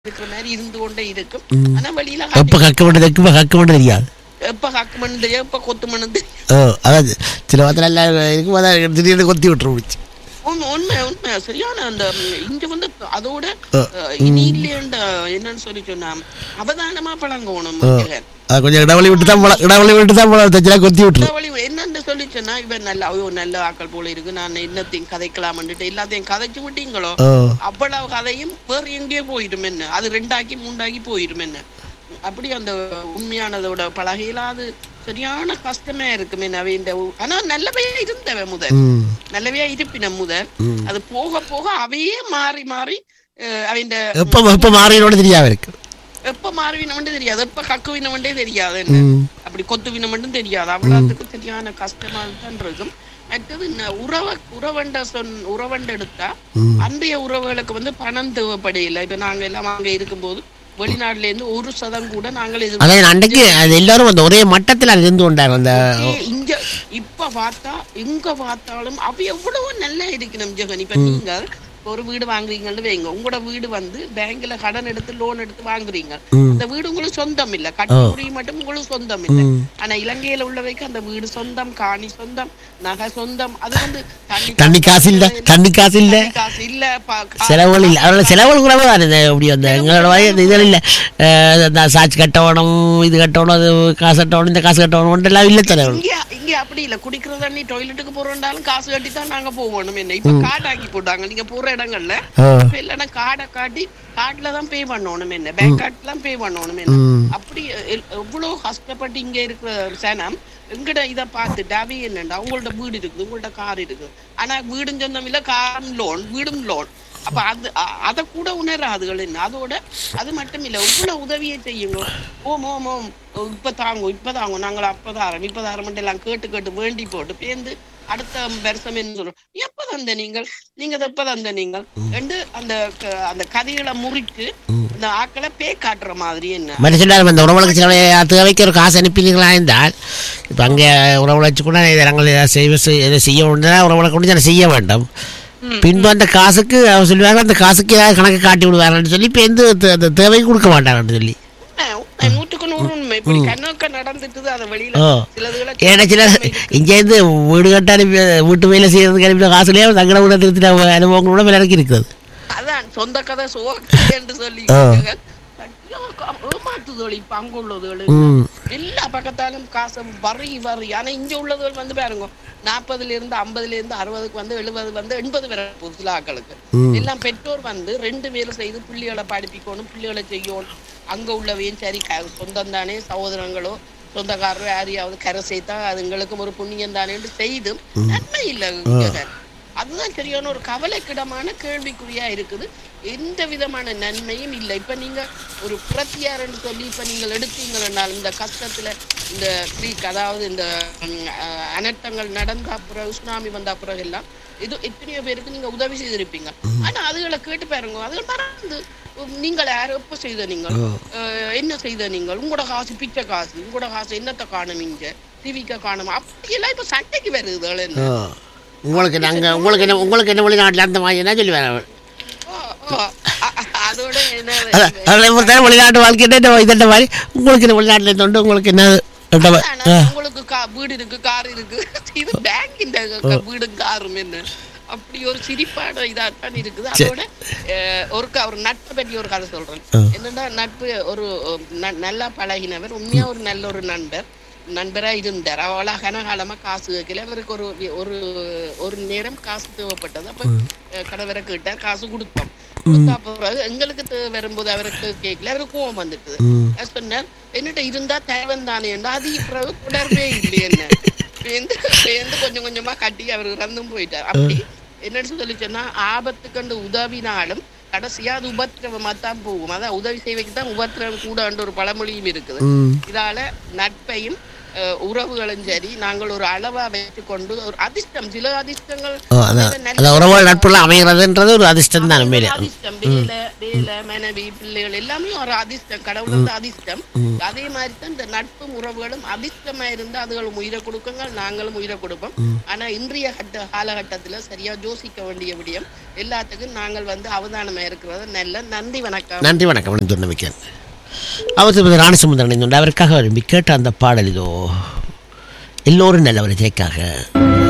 இருக்கிற மாதிரி இருந்து கொண்டே இருக்கும் ஆனா வெளியில எப்போ கக்க மட்டும் எப்போ கக்க மட்டும் தெரியாது எப்ப ஹக்கு மண் தெரியும் எப்ப கொத்து மண் தெரியும் ஓ அதான் சில வாரத்தில் எல்லாம் இருக்கும் அதான் திடீர்னு கொத்தி விட்டுரும் முடிச்சு உண்மை உண்மை உண்மை சரியான அந்த ம், இங்க வந்து அதோட ஆ. அஹ், இனி இல்லையண்ட என்னன்னு சொல்லி சொன்னா அவதானமா பழங்கணும் அது கொஞ்சம் இடவெளி விட்டு தான் போல இடவெளி விட்டு தான் போல தச்சுனா கொத்தி விட்டுரும் வழி என்னன்னு சொல்லி சொன்னா இவன் நல்ல ஐயோ நல்ல ஆக்கள் போல இருக்கு நான் என்னத்தையும் கதைக்கலாம்னுட்டு எல்லாத்தையும் கதைச்சு விட்டீங்களோ ஓ அவ்வளவு கதையும் வேற எங்கேயோ போயிடும் என்ன அது ரெண்டாக்கி மூண்டாக்கி போயிடும் என்ன அப்படி அந்த உண்மையானதோட பழகையில அது சரியான கஷ்டமே இருக்கும் என்ன அவன் இந்த உ- ஆனா நல்லவையா இருந்தவன் முதல் ம் நல்லவையா இருப்பின முதல் அது போக போக அவையே மாறி மாறி அஹ், அவன் எப்போ எப்போ மாறினோட தெரியாம இருக்கு எப்ப மாறுவினவன்ட்டு தெரியாது எப்ப கக்குவினவன்ட்டே தெரியாது என்ன ம் அப்படி கொத்துவினவன்ட்டும் தெரியாது அவ்வளவுக்கு சரியான கஷ்டமா தான் இருக்கும் மற்றது ந- உறவ உறவண்ட சொன் உறவண்ட எடுத்தா அன்றைய உறவுகளுக்கு வந்து பணம் தேவைப்படையில இப்ப நாங்க எல்லாம் அங்க இருக்கும்போது வெளிநாட்டுல இருந்து ஒரு சதம் கூட நாங்கள் இது அதான் அன்றைக்கு அது எல்லாரும் அந்த ஒரே மட்டத்தில் அது இருந்து கொண்டாங்க அந்த இங்க இப்ப பார்த்தா எங்க பார்த்தாலும் அவ எவ்வளவு நல்லா இருக்கணும் ஜெகன் இப்ப நீங்க ஒரு வீடு வாங்குறீங்கன்னு வைங்க உங்களோட வீடு வந்து பேங்க்ல கடன் எடுத்து லோன் எடுத்து வாங்குறீங்க அந்த வீடு உங்களுக்கு சொந்தம் இல்ல கட்டி மட்டும் உங்களுக்கு சொந்தம் இல்ல ஆனா இலங்கையில உள்ளவைக்கு அந்த வீடு சொந்தம் காணி சொந்தம் நகை சொந்தம் அது வந்து தண்ணி தண்ணி காசு இல்ல தண்ணி காசு இல்ல தண்ணி காசு இல்ல ப- கா- செலவுகள் இல்லை அதோட செலவுகள் கூட தான் இந்த இப்படி அந்த எங்களோட வய இந்த இதில் இல்லை இந்த சாட்சி கட்டணும் இது கட்டணும் அது காசு கட்டணும் இந்த காசு கட்டணும் எல்லாம் இல்லை தலைவர் இங்க இங்க அப்படி இல்ல குடிக்கிற தண்ணி டாய்லெட்டுக்கு போறோம்னாலும் காசு கட்டி தான் நாங்க போகணும் என்ன இப்ப கார்டு ஆக்கி போட்டாங்க நீங்க போற இடங்கள்ல ஆ. இப்ப இல்லைன்னா கார்டை காட்டி கார்டுல தான் பே பண்ணணும் என்ன பேங்க் கார்டுல தான் பே பண்ணணும் என்ன ம். அப்படி எ- எவ்வளவு கஷ்டப்பட்டு இங்க இருக்கிற சனம் எங்கட இத பார்த்துட்டு அவி என்னண்டா உங்கள்ட்ட வீடு இருக்குது உங்கள்ட்ட கார் இருக்குது ஆனா வீடும் சொந்தம் இல்ல காரும் லோன் வீடும் லோன் அப்ப அது அ- அத கூட உணராதுகள் என்ன அதோட அது மட்டும் இல்ல எவ்வளவு உதவியை செய்யுங்க ஓம் ஓம் ஓம் இப்ப தாங்க இப்ப தாங்க நாங்கள் அப்பதாரம் இப்பதாரம் மட்டும் எல்லாம் கேட்டு கேட்டு வேண்டி போட்டு பேந்து அடுத்த வருஷம் என்ன சொல்றோம் எப்ப தந்த நீங்கள் நீங்க இதை எப்ப தந்த நீங்கள் என்று அந்த க- அந்த கதைகளை முறித்து இந்த ஆக்களை பே காட்டுற மாதிரி என்ன மற்ற சொல்லார் அந்த உணவுகளுக்கு சில தேவைக்கு ஒரு காசு அனுப்பினீங்களா இருந்தால் இப்போ அங்கே உணவு வச்சு கூட இதை நாங்கள் இதை செய்வ செய்- இதை செய்ய வேண்டியதா உணவுகளை கொண்டு அதை செய்ய வேண்டும் பின்பு அந்த காசுக்கு அவர் சொல்லுவாங்க அந்த காசுக்கு ஏதாவது கணக்கு காட்டி விடுவாங்கன்னு சொல்லி இப்போ எந்த தே- அந்த தேவைக்கு கொடுக்க மாட்டாங்கன்னு சொல்லி உண்மை, உண்மை, நூற்றுக்கு நூறு உண்மை இப்படி கண்ணோக்க நடந்துட்டுது அதை வெளியில ஓ சிலதுகளை ஏன்னா சில இங்கேருந்து வீடு கட்ட அனுப்பி வீட்டு வேலை செய்யறதுக்கு அனுப்பின காசுலேயே தங்கட வீட திருத்தின அனுபவங்கள் கூட விலைக்கு இருக்குது அதான் சொந்த கதை சோக என்று சொல்லி ஆ. ஏமாத்துதோழி இப்ப அங்க உள்ளதுகள் ம் எல்லா பக்கத்தாலும் காசு வரி வரி ஆனா இங்க உள்ளதுகள் வந்து பாருங்க நாற்பதுல இருந்து ஐம்பதுல இருந்து அறுபதுக்கு வந்து எழுபது வந்து எண்பது வரை போகுது சில ஆக்களுக்கு எல்லாம் பெற்றோர் வந்து ரெண்டு வேலை செய்து பிள்ளைகளை படிப்பிக்கணும் பிள்ளைகளை செய்யணும் அங்க உள்ளவையும் சரி க- சொந்தம் தானே சகோதரங்களோ சொந்தக்காரரோ யாரையாவது கரை சேர்த்தா அதுங்களுக்கும் ஒரு புண்ணியம் தானேன்னு செய்தும் நன்மை இல்லை இங்க. அதுதான் சரியான ஒரு கவலைக்கிடமான கேள்விக்குறியா இருக்குது எந்த விதமான நன்மையும் இல்லை இப்ப நீங்க ஒரு புரத்தியார்னு சொல்லி இப்ப நீங்கள் எடுத்தீங்கன்னால் இந்த கஷ்டத்துல இந்த creek, அதாவது இந்த ம், அஹ், அனர்த்தங்கள் நடந்த அப்புறம் சுனாமி வந்த அப்புறம் எல்லாம் இது எத்தனையோ பேருக்கு நீங்க உதவி செய்திருப்பீங்க ஆனா அதுகளை கேட்டு பாருங்க அதுகள் மறந்து உம், நீங்கள் யார் எப்ப செய்த நீங்கள் அஹ், என்ன செய்த நீங்கள் உங்களோட காசு பிச்சை காசு உங்களோட காசு என்னத்தை காணும் இங்க டிவிக்க காணும் அப்படியெல்லாம் இப்ப சண்டைக்கு வருது என்ன ஓ உங்களுக்கு நாங்கள் உங்களுக்கு என்ன உங்களுக்கு என்ன வெளிநாட்டில் அந்த மாதிரி என்ன சொல்லி வேற ஓ, ஓ, அ- அ- அதோட என்ன அதில் பொறுத்தவரை வெளிநாட்டு வாழ்க்கை என்ன இதட்ட மாதிரி உங்களுக்கு என்ன வெளிநாட்டில் தொண்டு உங்களுக்கு என்ன இந்த மா- ஆனா உங்களுக்கு கா- வீடு இருக்கு கார் இருக்கு இது பேங்க் இந்த க- வீடும் காரும் என்ன அப்படி ஒரு சிரிப்பான இதாத்தான் இருக்குது அதோட அஹ், ஒரு க- ஒரு நட்பை பற்றி ஒரு கதை சொல்றேன் என்னன்னா நட்பு ஒரு அஹ், ந- நல்லா பழகினவர் உண்மையா ஒரு நல்ல ஒரு நண்பர் நண்பரா இருந்தார் அவளா கனகாலமா காசு வைக்கல அவருக்கு ஒரு வி- ஒரு ஒரு நேரம் காசு தேவைப்பட்டது அப்ப அஹ், கடவரை கேட்டார் காசு கொடுத்தோம் கொடுத்தா பிறகு எங்களுக்கு தேவை வரும்போது அவருக்கு கேட்கல அவருக்கு கோவம் வந்துட்டு நான் சொன்னார் என்னட்ட இருந்தா தேவன் தானே அது பிறகு தொடர்பே இல்லை என்ன பேந்து பேந்து கொஞ்சம் கொஞ்சமா கட்டி அவர் இறந்தும் போயிட்டார் அப்படி என்னன்னு சொல்லி சொன்னா ஆபத்துக்கண்டு உதவினாலும் கடைசியா அது உபத்திரவமா தான் போகும் அதான் உதவி செய்வைக்கு தான் உபத்திரவம் கூடன்ற ஒரு பழமொழியும் இருக்குது ம் இதால நட்பையும் அஹ், உறவுகளும் சரி நாங்கள் ஒரு அளவா வைத்துக்கொண்டு ஒரு அதிர்ஷ்டம் சில அதிர்ஷ்டங்கள் ஓ, அதான் நல்ல- அந்த உறவுகள் நட்புலாம் அமைகிறதுன்றது ஒரு அதிர்ஷ்டம் தான் அது உண்மையிலே ஒரு அதிர்ஷ்டம் வேலை வேலை மனைவி பிள்ளைகள் எல்லாமே ஒரு அதிர்ஷ்டம் கடவுள் வந்து அதிர்ஷ்டம் அதே மாதிரி தான் இந்த நட்பும் உறவுகளும் அதிர்ஷ்டமா இருந்து அதுகளும் உயிரை கொடுக்குங்க நாங்களும் உயிரை கொடுப்போம் ஆனா இன்றைய கட்ட காலகட்டத்துல சரியா யோசிக்க வேண்டிய விடயம் எல்லாத்துக்கும் நாங்கள் வந்து அவதானமா இருக்கிறது நல்ல நன்றி வணக்கம் நன்றி வணக்கம் நன்றி நம்பிக்கை அவர் திருப்பதி ராணசுந்தரன் அவருக்காக விரும்பி கேட்ட அந்த பாடல் இதோ எல்லோரும் நல்லவர் ஜெயக்காக